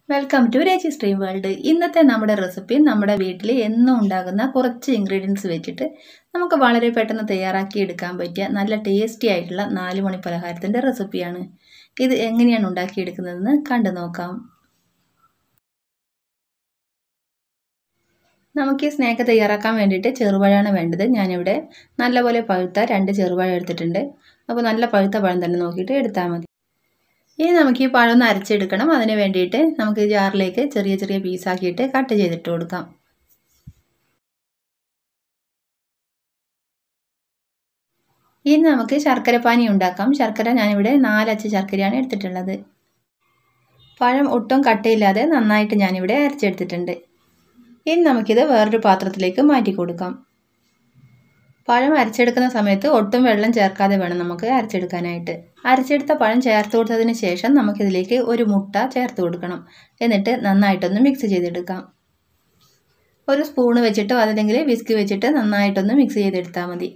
welcome to Rechi stream world ഇന്നത്തെ നമ്മുടെ recipe നമ്മുടെ വീട്ടിൽ എന്നും ഉണ്ടാകുന്ന കുറച്ച് ഇൻഗ്രീഡിയൻസ് വെച്ചിട്ട് നമുക്ക് വളരെ പെട്ടെന്ന് തയ്യാറാക്കി എടുക്കാൻ പറ്റിയ നല്ല ടേസ്റ്റി ആയിട്ടുള്ള നാല് മണി പലഹാരത്തിൻ്റെ റെസിപ്പിയാണ് ഇത് എങ്ങനെയാണ് ഉണ്ടാക്കിയെടുക്കുന്നതെന്ന് കണ്ടു നോക്കാം നമുക്ക് ഈ സ്നാക്ക് തയ്യാറാക്കാൻ വേണ്ടിയിട്ട് ചെറുപഴമാണ് വേണ്ടത് ഞാനിവിടെ നല്ലപോലെ പഴുത്ത രണ്ട് ചെറുപഴം എടുത്തിട്ടുണ്ട് അപ്പോൾ നല്ല പഴുത്ത പഴം തന്നെ നോക്കിയിട്ട് എടുത്താൽ മതി ഇനി നമുക്ക് ഈ പഴം ഒന്ന് അരച്ചെടുക്കണം അതിന് വേണ്ടിയിട്ട് നമുക്ക് ഈ ജാറിലേക്ക് ചെറിയ ചെറിയ പീസാക്കിയിട്ട് കട്ട് ചെയ്തിട്ട് കൊടുക്കാം ഇനി നമുക്ക് ശർക്കരപ്പാനി ഉണ്ടാക്കാം ശർക്കര ഞാനിവിടെ നാലച്ച് ശർക്കരയാണ് എടുത്തിട്ടുള്ളത് പഴം ഒട്ടും കട്ടയില്ലാതെ നന്നായിട്ട് ഞാനിവിടെ അരച്ചെടുത്തിട്ടുണ്ട് ഇനി നമുക്കിത് വേറൊരു പാത്രത്തിലേക്ക് മാറ്റി കൊടുക്കാം പഴം അരച്ചെടുക്കുന്ന സമയത്ത് ഒട്ടും വെള്ളം ചേർക്കാതെ വേണം നമുക്ക് അരച്ചെടുക്കാനായിട്ട് അരച്ചെടുത്ത പഴം ചേർത്ത് കൊടുത്തതിന് ശേഷം നമുക്കിതിലേക്ക് ഒരു മുട്ട ചേർത്ത് കൊടുക്കണം എന്നിട്ട് നന്നായിട്ടൊന്ന് മിക്സ് ചെയ്തെടുക്കാം ഒരു സ്പൂണ് വെച്ചിട്ടോ അതല്ലെങ്കിൽ വിസ്ക് വെച്ചിട്ട് നന്നായിട്ടൊന്ന് മിക്സ് ചെയ്തെടുത്താൽ മതി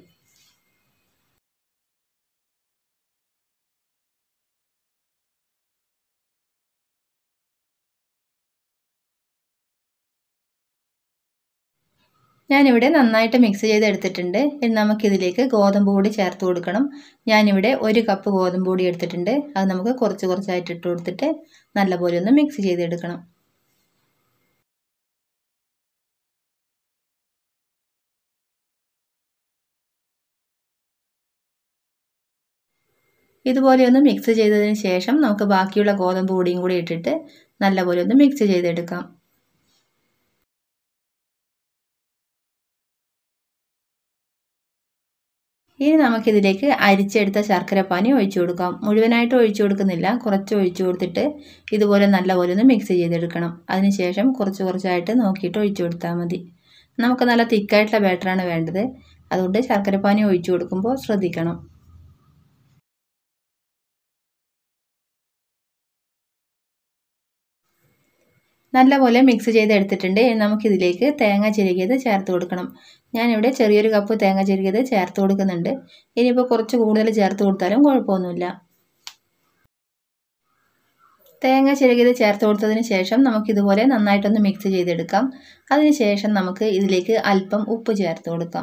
ഞാനിവിടെ നന്നായിട്ട് മിക്സ് ചെയ്തെടുത്തിട്ടുണ്ട് ഇനി നമുക്കിതിലേക്ക് ഗോതമ്പ് പൊടി ചേർത്ത് കൊടുക്കണം ഞാനിവിടെ ഒരു കപ്പ് ഗോതമ്പ് പൊടി എടുത്തിട്ടുണ്ട് അത് നമുക്ക് കുറച്ച് കുറച്ചായിട്ട് ഇട്ട് കൊടുത്തിട്ട് നല്ലപോലെ ഒന്ന് മിക്സ് ചെയ്തെടുക്കണം ഇതുപോലെ ഒന്ന് മിക്സ് ചെയ്തതിന് ശേഷം നമുക്ക് ബാക്കിയുള്ള ഗോതമ്പ് പൊടിയും കൂടി ഇട്ടിട്ട് നല്ലപോലെ ഒന്ന് മിക്സ് ചെയ്തെടുക്കാം ഇനി നമുക്കിതിലേക്ക് അരിച്ചെടുത്ത ശർക്കരപ്പാനി ഒഴിച്ചു കൊടുക്കാം മുഴുവനായിട്ട് ഒഴിച്ചു കൊടുക്കുന്നില്ല കുറച്ച് ഒഴിച്ചു കൊടുത്തിട്ട് ഇതുപോലെ നല്ലപോലെ ഒന്ന് മിക്സ് ചെയ്തെടുക്കണം അതിനുശേഷം കുറച്ച് കുറച്ചായിട്ട് നോക്കിയിട്ട് ഒഴിച്ചു കൊടുത്താൽ മതി നമുക്ക് നല്ല തിക്കായിട്ടുള്ള ബാറ്ററാണ് വേണ്ടത് അതുകൊണ്ട് ശർക്കരപ്പാനി ഒഴിച്ചു കൊടുക്കുമ്പോൾ ശ്രദ്ധിക്കണം നല്ലപോലെ മിക്സ് ചെയ്ത് എടുത്തിട്ടുണ്ട് നമുക്കിതിലേക്ക് തേങ്ങ ചിരകിയത് ചേർത്ത് കൊടുക്കണം ഞാനിവിടെ ചെറിയൊരു കപ്പ് തേങ്ങ ചിരകിയത് ചേർത്ത് കൊടുക്കുന്നുണ്ട് ഇനിയിപ്പോൾ കുറച്ച് കൂടുതൽ ചേർത്ത് കൊടുത്താലും കുഴപ്പമൊന്നുമില്ല തേങ്ങ ചിരകിയത് ചേർത്ത് കൊടുത്തതിന് ശേഷം നമുക്കിതുപോലെ നന്നായിട്ടൊന്ന് മിക്സ് ചെയ്തെടുക്കാം അതിനുശേഷം നമുക്ക് ഇതിലേക്ക് അല്പം ഉപ്പ് ചേർത്ത് കൊടുക്കാം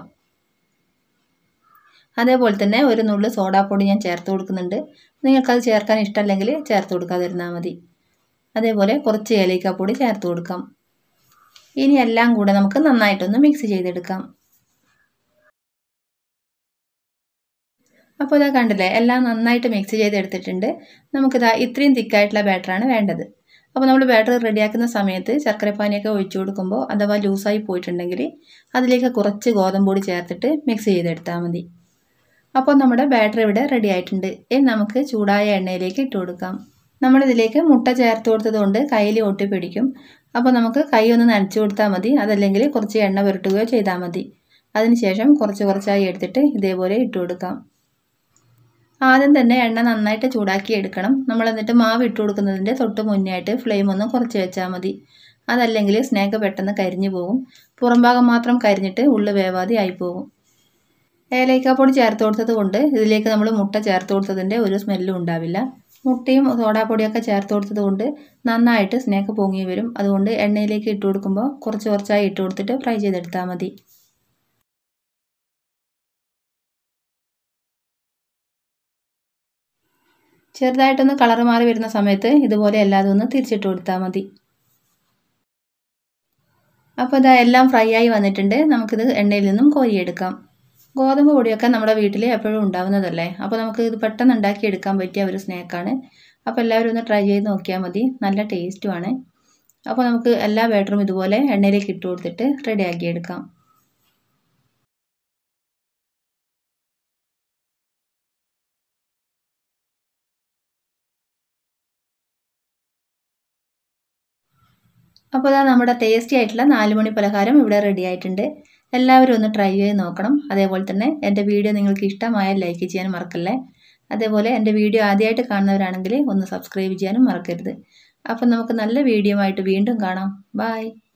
അതേപോലെ തന്നെ ഒരു നുള്ളു സോഡാപ്പൊടി ഞാൻ ചേർത്ത് കൊടുക്കുന്നുണ്ട് നിങ്ങൾക്കത് ചേർക്കാൻ ഇഷ്ടമല്ലെങ്കിൽ ചേർത്ത് കൊടുക്കാതിരുന്നാൽ മതി അതേപോലെ കുറച്ച് ഏലക്കാപ്പൊടി ചേർത്ത് കൊടുക്കാം ഇനി എല്ലാം കൂടെ നമുക്ക് നന്നായിട്ടൊന്ന് മിക്സ് ചെയ്തെടുക്കാം അപ്പോൾ ഇതാ കണ്ടില്ലേ എല്ലാം നന്നായിട്ട് മിക്സ് ചെയ്തെടുത്തിട്ടുണ്ട് നമുക്കിതാ ഇത്രയും തിക്കായിട്ടുള്ള ബാറ്ററാണ് വേണ്ടത് അപ്പോൾ നമ്മൾ ബാറ്റർ റെഡിയാക്കുന്ന സമയത്ത് ശർക്കരപ്പാനിയൊക്കെ ഒഴിച്ചു കൊടുക്കുമ്പോൾ അഥവാ ലൂസായി പോയിട്ടുണ്ടെങ്കിൽ അതിലേക്ക് കുറച്ച് ഗോതമ്പ് പൊടി ചേർത്തിട്ട് മിക്സ് ചെയ്തെടുത്താൽ മതി അപ്പോൾ നമ്മുടെ ബാറ്റർ ഇവിടെ റെഡി ആയിട്ടുണ്ട് ഇനി നമുക്ക് ചൂടായ എണ്ണയിലേക്ക് ഇട്ട് കൊടുക്കാം നമ്മളിതിലേക്ക് മുട്ട ചേർത്ത് കൊടുത്തത് കൊണ്ട് കയ്യിൽ ഒട്ടിപ്പിടിക്കും അപ്പോൾ നമുക്ക് കൈ ഒന്ന് നനച്ചു കൊടുത്താൽ മതി അതല്ലെങ്കിൽ കുറച്ച് എണ്ണ പുരട്ടുകയോ ചെയ്താൽ മതി അതിനുശേഷം കുറച്ച് കുറച്ചായി എടുത്തിട്ട് ഇതേപോലെ ഇട്ട് കൊടുക്കാം ആദ്യം തന്നെ എണ്ണ നന്നായിട്ട് ചൂടാക്കി എടുക്കണം നമ്മൾ എന്നിട്ട് മാവ് ഇട്ട് കൊടുക്കുന്നതിൻ്റെ തൊട്ട് മുന്നേ ആയിട്ട് ഫ്ലെയിം ഒന്ന് കുറച്ച് വെച്ചാൽ മതി അതല്ലെങ്കിൽ സ്നാക്ക് പെട്ടെന്ന് കരിഞ്ഞു പോകും പുറം ഭാഗം മാത്രം കരിഞ്ഞിട്ട് ഉള്ളു വേവാതെ ആയിപ്പോകും ഏലക്കാപ്പൊടി ചേർത്ത് കൊടുത്തത് കൊണ്ട് ഇതിലേക്ക് നമ്മൾ മുട്ട ചേർത്ത് കൊടുത്തതിൻ്റെ ഒരു സ്മെല്ലും ഉണ്ടാവില്ല മുട്ടയും സോഡാപ്പൊടിയൊക്കെ ചേർത്ത് കൊടുത്തത് കൊണ്ട് നന്നായിട്ട് സ്നാക്ക് പൊങ്ങി വരും അതുകൊണ്ട് എണ്ണയിലേക്ക് ഇട്ട് കൊടുക്കുമ്പോൾ കുറച്ച് കുറച്ചായി ഇട്ട് കൊടുത്തിട്ട് ഫ്രൈ ചെയ്തെടുത്താൽ മതി ചെറുതായിട്ടൊന്ന് കളർ മാറി വരുന്ന സമയത്ത് ഇതുപോലെ എല്ലാതും ഒന്ന് തിരിച്ചിട്ട് കൊടുത്താൽ മതി അപ്പോൾ ഇതാ എല്ലാം ഫ്രൈ ആയി വന്നിട്ടുണ്ട് നമുക്കിത് എണ്ണയിൽ നിന്നും കോരിയെടുക്കാം ഗോതമ്പ് പൊടിയൊക്കെ നമ്മുടെ വീട്ടിൽ എപ്പോഴും ഉണ്ടാവുന്നതല്ലേ അപ്പോൾ നമുക്ക് ഇത് പെട്ടെന്ന് ഉണ്ടാക്കിയെടുക്കാൻ പറ്റിയ ഒരു സ്നാക്കാണ് അപ്പോൾ എല്ലാവരും ഒന്ന് ട്രൈ ചെയ്ത് നോക്കിയാൽ മതി നല്ല ടേസ്റ്റുമാണ് അപ്പോൾ നമുക്ക് എല്ലാ ബാറ്ററും ഇതുപോലെ എണ്ണയിലേക്ക് ഇട്ട് കൊടുത്തിട്ട് റെഡിയാക്കി എടുക്കാം അപ്പോൾ ഇതാ നമ്മുടെ ടേസ്റ്റി ആയിട്ടുള്ള നാല് മണി പലഹാരം ഇവിടെ റെഡി ആയിട്ടുണ്ട് എല്ലാവരും ഒന്ന് ട്രൈ ചെയ്ത് നോക്കണം അതേപോലെ തന്നെ എൻ്റെ വീഡിയോ നിങ്ങൾക്ക് ഇഷ്ടമായാൽ ലൈക്ക് ചെയ്യാൻ മറക്കല്ലേ അതേപോലെ എൻ്റെ വീഡിയോ ആദ്യമായിട്ട് കാണുന്നവരാണെങ്കിൽ ഒന്ന് സബ്സ്ക്രൈബ് ചെയ്യാനും മറക്കരുത് അപ്പം നമുക്ക് നല്ല വീഡിയോ ആയിട്ട് വീണ്ടും കാണാം ബായ്